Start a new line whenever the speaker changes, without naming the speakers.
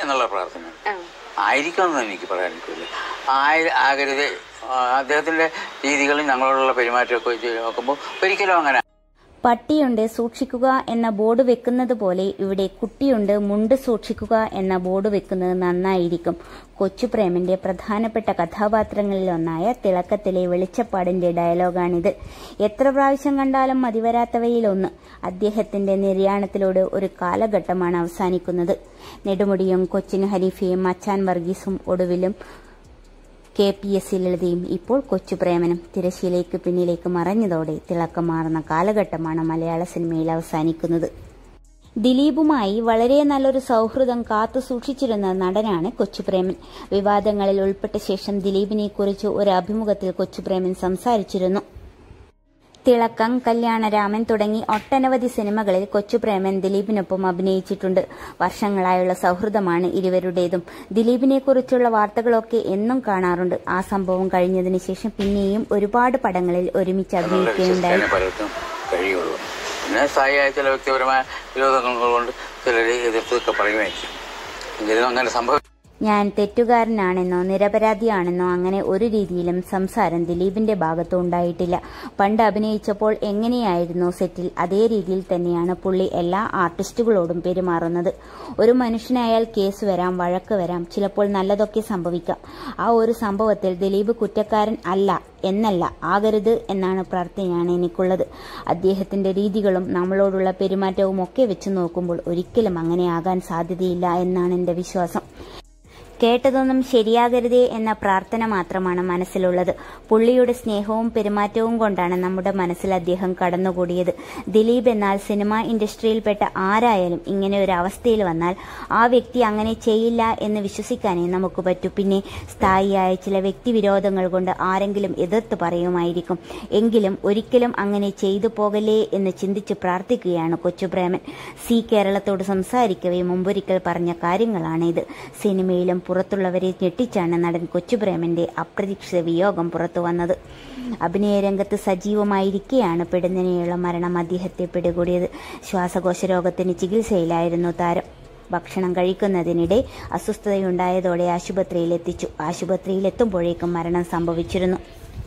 എന്നുള്ള പ്രാർത്ഥന
ആ.
ആയിരിക്കുമെന്ന് എനിക്ക് പറയാൻ പറ്റില്ല ആയി ആകരുത് ആ, അദ്ദേഹത്തിന്റെ രീതികളും ഞങ്ങളോടുള്ള പെരുമാറ്റമൊക്കെ വെച്ച് നോക്കുമ്പോൾ ഒരിക്കലും അങ്ങനെ
പട്ടിയുണ്ട് സൂക്ഷിക്കുക എന്ന ബോർഡ് വെക്കുന്നത് പോലെ ഇവിടെ കുട്ടിയുണ്ട് മുണ്ട് സൂക്ഷിക്കുക എന്ന ബോർഡ് വെക്കുന്നത് നന്നായിരിക്കും കൊച്ചുപ്രേമന്റെ പ്രധാനപ്പെട്ട കഥാപാത്രങ്ങളിലൊന്നായ തിളക്കത്തിലെ വെളിച്ചപ്പാടിന്റെ ഡയലോഗാണിത് എത്ര പ്രാവശ്യം കണ്ടാലും മതിവരാത്തവയിലൊന്ന് അദ്ദേഹത്തിന്റെ നിര്യാണത്തിലൂടെ ഒരു കാലഘട്ടമാണ് അവസാനിക്കുന്നത് നെടുമുടിയും കൊച്ചിൻ ഹരീഫയും മച്ചാൻ വർഗീസും ഒടുവിലും കെ പി എസ് ലളിതയും ഇപ്പോൾ കൊച്ചുപ്രേമനും തിരശ്ശീലയ്ക്ക് പിന്നിലേക്ക് മറഞ്ഞതോടെ തിളക്കമാർന്ന കാലഘട്ടമാണ് മലയാള സിനിമയിൽ അവസാനിക്കുന്നത് ദിലീപുമായി വളരെ നല്ലൊരു സൗഹൃദം കാത്തു സൂക്ഷിച്ചിരുന്ന നടനാണ് കൊച്ചുപ്രേമൻ വിവാദങ്ങളിൽ ഉൾപ്പെട്ട ശേഷം ദിലീപിനെ കുറിച്ച് ഒരു അഭിമുഖത്തിൽ കൊച്ചുപ്രേമൻ സംസാരിച്ചിരുന്നു തിളക്കം കല്യാണരാമൻ തുടങ്ങി ഒട്ടനവധി സിനിമകളിൽ കൊച്ചുപ്രേമൻ ദിലീപിനൊപ്പം അഭിനയിച്ചിട്ടുണ്ട് വർഷങ്ങളായുള്ള സൗഹൃദമാണ് ഇരുവരുടേതും ദിലീപിനെ കുറിച്ചുള്ള വാർത്തകളൊക്കെ എന്നും കാണാറുണ്ട് ആ സംഭവം കഴിഞ്ഞതിന് ശേഷം പിന്നെയും ഒരുപാട് പടങ്ങളിൽ ഒരുമിച്ച്
എന്നുള്ള
അഭിനയിക്കുകയുണ്ടായി
വിശ്വസിക്കാനേ പലർക്കും കഴിയുള്ളൂ പിന്നെ സ്ഥായിയായ ചില വ്യക്തിപരമായ വിരോധങ്ങൾ കൊണ്ട് ചിലർ എതിർത്തൊക്കെ പറയുമായിരിക്കും എങ്കിലും അങ്ങനെ സംഭവം
ഞാൻ തെറ്റുകാരനാണെന്നോ നിരപരാധിയാണെന്നോ അങ്ങനെ ഒരു രീതിയിലും സംസാരം ദിലീപിന്റെ ഭാഗത്തു ഉണ്ടായിട്ടില്ല പണ്ട് അഭിനയിച്ചപ്പോൾ എങ്ങനെയായിരുന്നു സെറ്റിൽ അതേ രീതിയിൽ തന്നെയാണ് പുള്ളി എല്ലാ ആർട്ടിസ്റ്റുകളോടും പെരുമാറുന്നത് ഒരു മനുഷ്യനായാൽ കേസ് വരാം വഴക്ക് വരാം ചിലപ്പോൾ നല്ലതൊക്കെ സംഭവിക്കാം ആ ഒരു സംഭവത്തിൽ ദിലീപ് കുറ്റക്കാരൻ അല്ല എന്നല്ല ആകരുത് എന്നാണ് പ്രാർത്ഥനയാണ് എനിക്കുള്ളത് അദ്ദേഹത്തിന്റെ രീതികളും നമ്മളോടുള്ള പെരുമാറ്റവും ഒക്കെ വെച്ച് നോക്കുമ്പോൾ ഒരിക്കലും അങ്ങനെ ആകാൻ സാധ്യതയില്ല എന്നാണ് എന്റെ വിശ്വാസം കേട്ടതൊന്നും ശരിയാകരുതേ എന്ന പ്രാർത്ഥന മാത്രമാണ് മനസ്സിലുള്ളത് പുള്ളിയുടെ സ്നേഹവും പെരുമാറ്റവും കൊണ്ടാണ് നമ്മുടെ മനസ്സിൽ അദ്ദേഹം കടന്നുകൂടിയത് ദിലീപ് എന്നാൽ സിനിമാ ഇൻഡസ്ട്രിയിൽപ്പെട്ട ആരായാലും ഇങ്ങനെ ഒരു അവസ്ഥയിൽ വന്നാൽ ആ വ്യക്തി അങ്ങനെ ചെയ്യില്ല എന്ന് വിശ്വസിക്കാനേ നമുക്ക് പറ്റൂ പിന്നെ സ്ഥായിയായ ചില വ്യക്തിവിരോധങ്ങൾ കൊണ്ട് ആരെങ്കിലും എതിർത്ത് പറയുമായിരിക്കും എങ്കിലും ഒരിക്കലും അങ്ങനെ ചെയ്തു പോകലേ എന്ന് ചിന്തിച്ച് പ്രാർത്ഥിക്കുകയാണ് കൊച്ചുപ്രേമൻ സി കേരളത്തോട് സംസാരിക്കവേ മുമ്പൊരിക്കൽ പറഞ്ഞ കാര്യങ്ങളാണിത് സിനിമയിലും പുറത്തുള്ളവരെ ഞെട്ടിച്ചാണ് നടൻ കൊച്ചുപ്രേമന്റെ അപ്രതീക്ഷിത വിയോഗം പുറത്തു വന്നത് അഭിനയ രംഗത്ത് സജീവമായിരിക്കെയാണ് പെടുന്നതിനെയുള്ള മരണം അദ്ദേഹത്തെ പിടികൂടിയത് ശ്വാസകോശ രോഗത്തിന് ചികിത്സയിലായിരുന്നു താരം ഭക്ഷണം കഴിക്കുന്നതിനിടെ അസ്വസ്ഥതയുണ്ടായതോടെ ആശുപത്രിയിൽ എത്തിച്ചു ആശുപത്രിയിൽ എത്തുമ്പോഴേക്കും മരണം സംഭവിച്ചിരുന്നു